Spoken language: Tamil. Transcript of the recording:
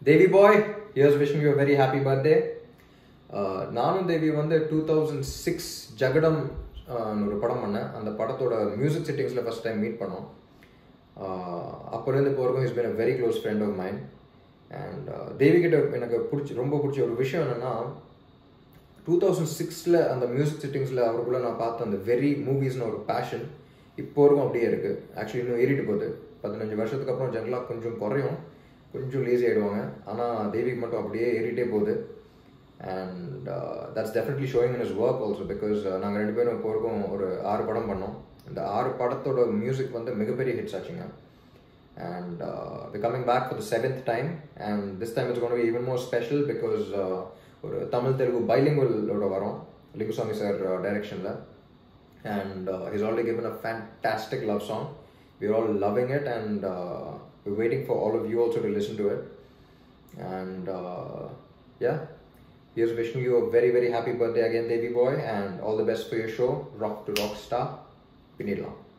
தேவி பாய் here's wishing you very happy birthday நானும் தேவி வந்து டூ தௌசண்ட் சிக்ஸ் ஜகடம் ஆஹ் ஒரு படம் பண்ணேன் அந்த படத்தோட மியூசிக் செட்டிங்ஸில் ஃபஸ்ட் டைம் மீட் பண்ணோம் அப்போலேருந்து இப்போ வரைக்கும் is been a very close friend of mine and Devi கிட்ட எனக்கு பிடிச்சி ரொம்ப பிடிச்ச ஒரு விஷயம் என்னென்னா டூ தௌசண்ட் சிக்ஸில் அந்த மியூசிக் செட்டிங்ஸில் அவருக்குள்ள நான் பார்த்த அந்த வெரி மூவிஸ்னு ஒரு பேஷன் இப்போ வரைக்கும் அப்படியே இருக்குது ஆக்சுவலி இன்னும் ஏறிட்டு போகுது பதினஞ்சு வருஷத்துக்கு அப்புறம் ஜென்ரலாக கொஞ்சம் குறையும் கொஞ்சம் லேசி ஆகிடுவாங்க ஆனால் தேவிக்கு மட்டும் அப்படியே ஏறிட்டே போகுது and that's definitely showing in his work also because நாங்கள் ரெண்டு பேரும் இப்போ வரைக்கும் ஒரு ஆறு படம் பண்ணோம் இந்த ஆறு படத்தோட மியூசிக் வந்து மிகப்பெரிய ஹிட்ஸ் ஆச்சுங்க and uh, we're coming back for the seventh time and this time it's going to be even more special because uh, ஒரு தமிழ் தெலுங்கு பைலிங்குவலோட வரோம் லிங்குசாமி சார் டைரக்ஷனில் and uh, he's already given a fantastic love song we're all loving it and uh, we're waiting for all of you also to listen to it and uh, yeah here's wishing you a very very happy birthday again Devi boy and all the best for your show rock to rock star Pinila